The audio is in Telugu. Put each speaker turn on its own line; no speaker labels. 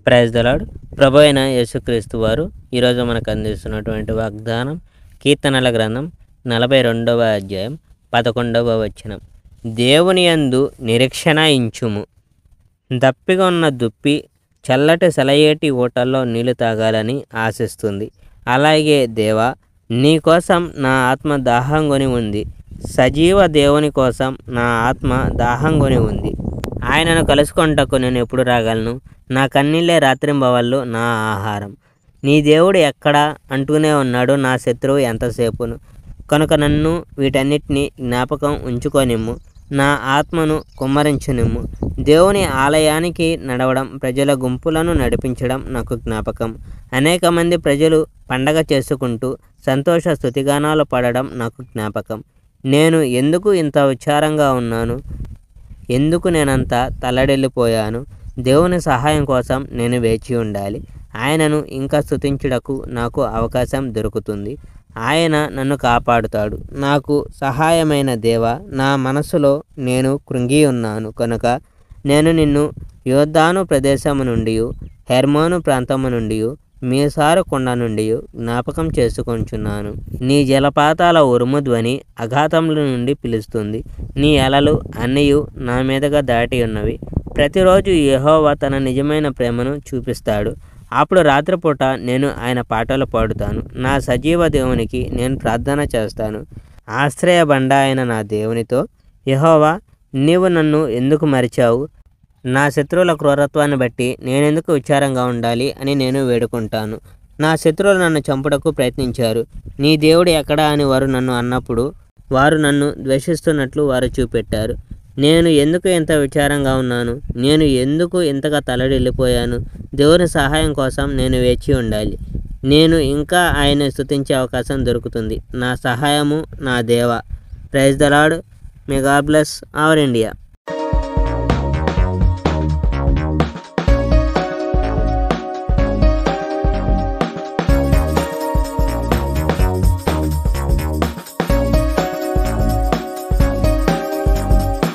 ప్రైజ్ దలాడ్ ప్రభు అయిన యేసుక్రీస్తు వారు ఈరోజు మనకు అందిస్తున్నటువంటి వాగ్దానం కీర్తనల గ్రంథం నలభై రెండవ అధ్యాయం పదకొండవ వచనం దేవుని యందు నిరీక్షణ ఇంచుము దప్పిగా ఉన్న దుప్పి చల్లటి సెలయేటి ఊటల్లో నీళ్లు తాగాలని ఆశిస్తుంది అలాగే దేవా నీ కోసం నా ఆత్మ దాహంగొని ఉంది సజీవ దేవుని కోసం నా ఆత్మ దాహంగొని ఉంది ఆయనను కలుసుకొంటకు నేను ఎప్పుడు రాగలను నా కన్నీళ్ళే రాత్రింబవళ్ళు నా ఆహారం నీ దేవుడు ఎక్కడా అంటూనే ఉన్నాడు నా శత్రువు ఎంతసేపును కనుక నన్ను వీటన్నిటిని జ్ఞాపకం ఉంచుకోనిమ్ము నా ఆత్మను కుమ్మరించునిమ్ము దేవుని ఆలయానికి నడవడం ప్రజల గుంపులను నడిపించడం నాకు జ్ఞాపకం అనేక మంది ప్రజలు పండగ చేసుకుంటూ సంతోష స్థుతిగానాలు పడడం నాకు జ్ఞాపకం నేను ఎందుకు ఇంత విచారంగా ఉన్నాను ఎందుకు నేనంత తల్లడిల్లిపోయాను దేవుని సహాయం కోసం నేను వేచి ఉండాలి ఆయనను ఇంకా స్తుతించుటకు నాకు అవకాశం దొరుకుతుంది ఆయన నన్ను కాపాడుతాడు నాకు సహాయమైన దేవ నా మనసులో నేను కృంగి ఉన్నాను కనుక నేను నిన్ను యోద్ధాను ప్రదేశము నుండి హెర్మోను ప్రాంతము నుండి మీసారు కొండ నుండి జ్ఞాపకం చేసుకొంచున్నాను నీ జలపాతాల ఉరుము ధ్వని అఘాతముల నుండి పిలుస్తుంది నీ అలలు అన్నయు నా మీదగా దాటి ఉన్నవి ప్రతిరోజు యెహోవా తన నిజమైన ప్రేమను చూపిస్తాడు అప్పుడు రాత్రిపూట నేను ఆయన పాటలు పాడుతాను నా సజీవ దేవునికి నేను ప్రార్థన చేస్తాను ఆశ్రయ బండ అయిన నా దేవునితో యెహోవా నీవు నన్ను ఎందుకు మరిచావు నా శత్రువుల క్రూరత్వాన్ని బట్టి నేనెందుకు విచారంగా ఉండాలి అని నేను వేడుకుంటాను నా శత్రువులు నన్ను చంపుటకు ప్రయత్నించారు నీ దేవుడు ఎక్కడా అని వారు నన్ను అన్నప్పుడు వారు నన్ను ద్వేషిస్తున్నట్లు వారు చూపెట్టారు నేను ఎందుకు ఇంత విచారంగా ఉన్నాను నేను ఎందుకు ఇంతగా తలడిల్లిపోయాను దేవుని సహాయం కోసం నేను వేచి ఉండాలి నేను ఇంకా ఆయన స్తుతించే అవకాశం దొరుకుతుంది నా సహాయము నా దేవ praise the Lord may God bless our India